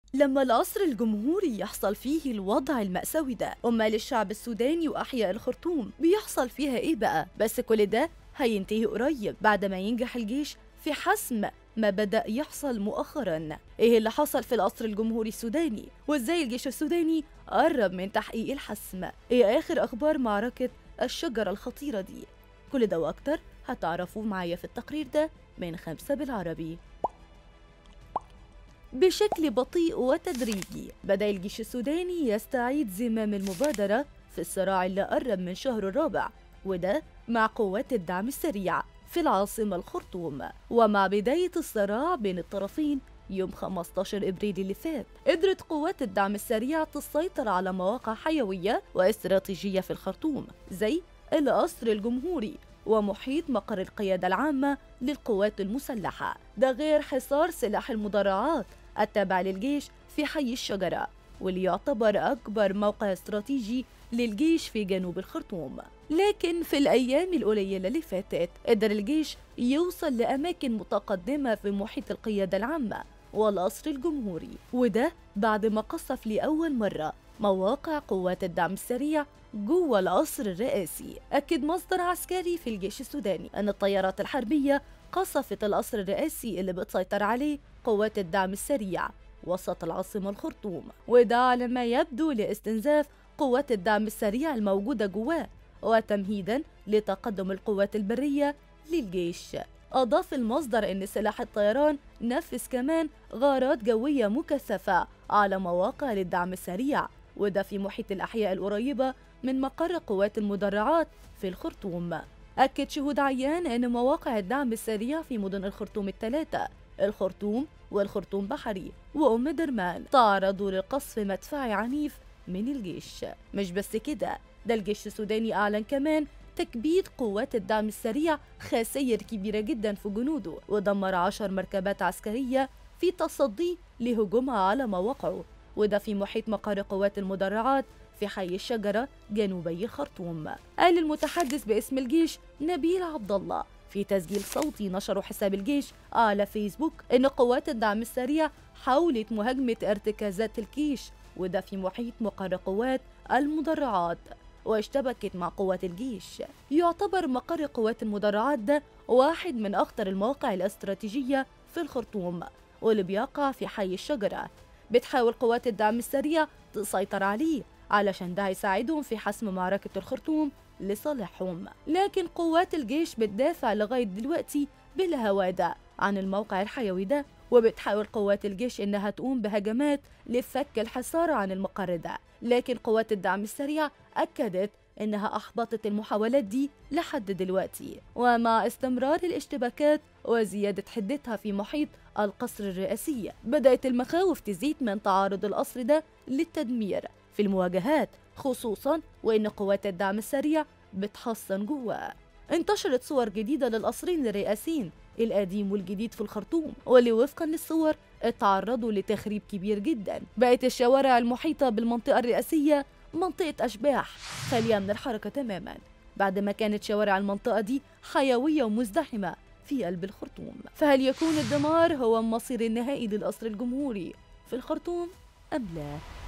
لما العصر الجمهوري يحصل فيه الوضع المأساوي ده أمال الشعب السوداني وأحياء الخرطوم بيحصل فيها إيه بقى؟ بس كل ده هينتهي قريب بعد ما ينجح الجيش في حسم ما بدأ يحصل مؤخرا إيه اللي حصل في العصر الجمهوري السوداني وإزاي الجيش السوداني قرب من تحقيق الحسم إيه آخر أخبار معركة الشجرة الخطيرة دي كل ده وأكتر هتعرفوه معايا في التقرير ده من خمسة بالعربي بشكل بطيء وتدريجي بدأ الجيش السوداني يستعيد زمام المبادرة في الصراع اللي قرب من شهر الرابع وده مع قوات الدعم السريع في العاصمة الخرطوم ومع بداية الصراع بين الطرفين يوم 15 ابريل اللي فات قدرت قوات الدعم السريع تسيطر على مواقع حيويه واستراتيجيه في الخرطوم زي القصر الجمهوري ومحيط مقر القيادة العامة للقوات المسلحة ده غير حصار سلاح المدرعات التابع للجيش في حي الشجرة واللي يعتبر أكبر موقع استراتيجي للجيش في جنوب الخرطوم لكن في الأيام القليلة اللي فاتت قدر الجيش يوصل لأماكن متقدمة في محيط القيادة العامة والقصر الجمهوري وده بعد ما قصف لأول مرة مواقع قوات الدعم السريع جوه القصر الرئاسي أكد مصدر عسكري في الجيش السوداني أن الطيارات الحربية قصفت القصر الرئاسي اللي بتسيطر عليه قوات الدعم السريع وسط العاصمة الخرطوم وده على ما يبدو لاستنزاف قوات الدعم السريع الموجودة جواه وتمهيدا لتقدم القوات البرية للجيش أضاف المصدر أن سلاح الطيران نفذ كمان غارات جوية مكثفة على مواقع للدعم السريع وده في محيط الأحياء القريبة من مقر قوات المدرعات في الخرطوم أكد شهود عيان أن مواقع الدعم السريع في مدن الخرطوم الثلاثة الخرطوم والخرطوم بحري وأم درمان تعرضوا لقصف مدفعي عنيف من الجيش مش بس كده ده الجيش السوداني أعلن كمان تكبيد قوات الدعم السريع خسائر كبيرة جدا في جنوده ودمر عشر مركبات عسكرية في تصدي لهجومها على مواقعه وده في محيط مقر قوات المدرعات في حي الشجرة جنوبي الخرطوم قال المتحدث باسم الجيش نبيل عبد الله في تسجيل صوتي نشره حساب الجيش على فيسبوك ان قوات الدعم السريع حاولت مهاجمة ارتكازات الجيش وده في محيط مقر قوات المدرعات واشتبكت مع قوات الجيش يعتبر مقر قوات المدرعات ده واحد من أخطر المواقع الاستراتيجية في الخرطوم واللي بيقع في حي الشجرة بتحاول قوات الدعم السريع تسيطر عليه علشان ده هيساعدهم في حسم معركة الخرطوم لصالحهم لكن قوات الجيش بتدافع لغاية دلوقتي بالهوادة عن الموقع الحيوي ده وبتحاول قوات الجيش إنها تقوم بهجمات لفك الحصار عن المقر ده لكن قوات الدعم السريع أكدت إنها أحبطت المحاولات دي لحد دلوقتي ومع استمرار الاشتباكات وزيادة حدتها في محيط القصر الرئاسي بدأت المخاوف تزيد من تعارض القصر ده للتدمير في المواجهات خصوصا وإن قوات الدعم السريع بتحصن جواه انتشرت صور جديدة للقصرين الرئاسيين القديم والجديد في الخرطوم واللي وفقا للصور اتعرضوا لتخريب كبير جدا بقت الشوارع المحيطة بالمنطقة الرئاسية منطقة أشباح خالية من الحركة تماما بعد ما كانت شوارع المنطقة دي حيوية ومزدحمة في قلب الخرطوم فهل يكون الدمار هو المصير النهائي للقصر الجمهوري في الخرطوم أم لا؟